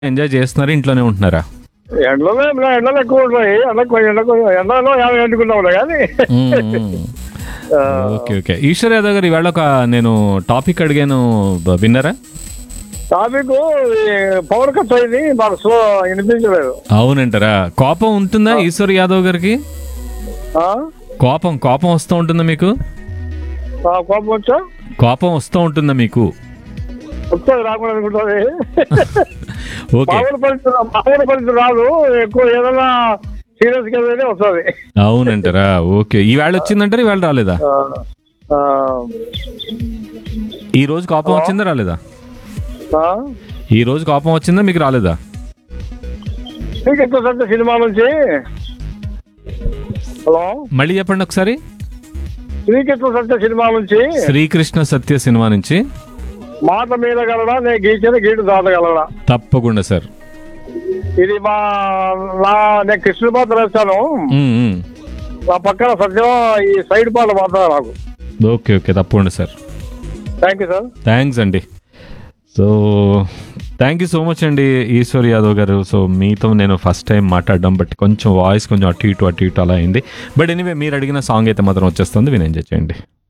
Enjoy చేస్తున్నారు ఇంట్లోనే ఉంటున్నారా ఎండలో ఎండలు ఎక్కువ ఉంటాయి ఎండకు ఎండకు ఎండలో యాభై ఎండుకున్నావులే కానీ ఆ, ఓకే ఓకే ఈశ్వర్ యాదవ్ గారు ఈవేళ ఒక నేను టాపిక్ అడిగాను బ- విన్నారా టాపిక్ ఈ పవర్ కట్ అయింది మాకు సో వినిపించలేదు అవునంటారా కోపం ఉంటుందా ఈశ్వర్ యాదవ్ గారికి ఆ? కోపం కోపం వస్తూ ఉంటుందా మీకు ఆ, కోపం వచ్చా కోపం వస్తూ ఉంటుందా మీకు వస్తుంది రాకుండా అనుకుంటుంది ఓకే మామూలు పరిస్థితి మామూలు పరిస్థితి రాదు ఎక్కువ ఏదైనా సీరియస్ గా అయితేనే వస్తుంది అవునంటారా ఓకే ఈవేళ వచ్చిందంటారా ఈవేళ రాలేదా ఆ, ఆ, ఈ రోజు కోపం వచ్చిందా రాలేదా ఆ? ఈ రోజు కోపం వచ్చిందా మీకు రాలేదా మీకు ఎక్కువ సంత సినిమా నుంచి హలో మళ్ళీ చెప్పండి ఒకసారి శ్రీకృష్ణ సత్య సినిమా నుంచి శ్రీకృష్ణ సత్య సినిమా నుంచి మాట మీద గలడా నేను గీచిన గీటు దాటగలడా తప్పకుండా సార్ ఇది మా నా నేను కృష్ణ పాత్ర వేస్తాను ఉమ్, ఉమ్. నా పక్కన సత్యం ఈ సైడ్ పాట మాత్రం నాకు ఓకే ఓకే తప్పకుండా sir thank you sir thanks అండి so thank you so much అండి ఈశ్వర్ యాదవ్ గారు సో మీతో నేను ఫస్ట్ టైం మాట్లాడడం బట్ కొంచెం వాయిస్ కొంచెం అటు ఇటు అటు ఇటు అలా అయింది బట్ ఎనీవే మీరు అడిగిన సాంగ్ అయితే మాత్రం వచ్చేస్తుంది విని ఎంజాయ్ చేయండి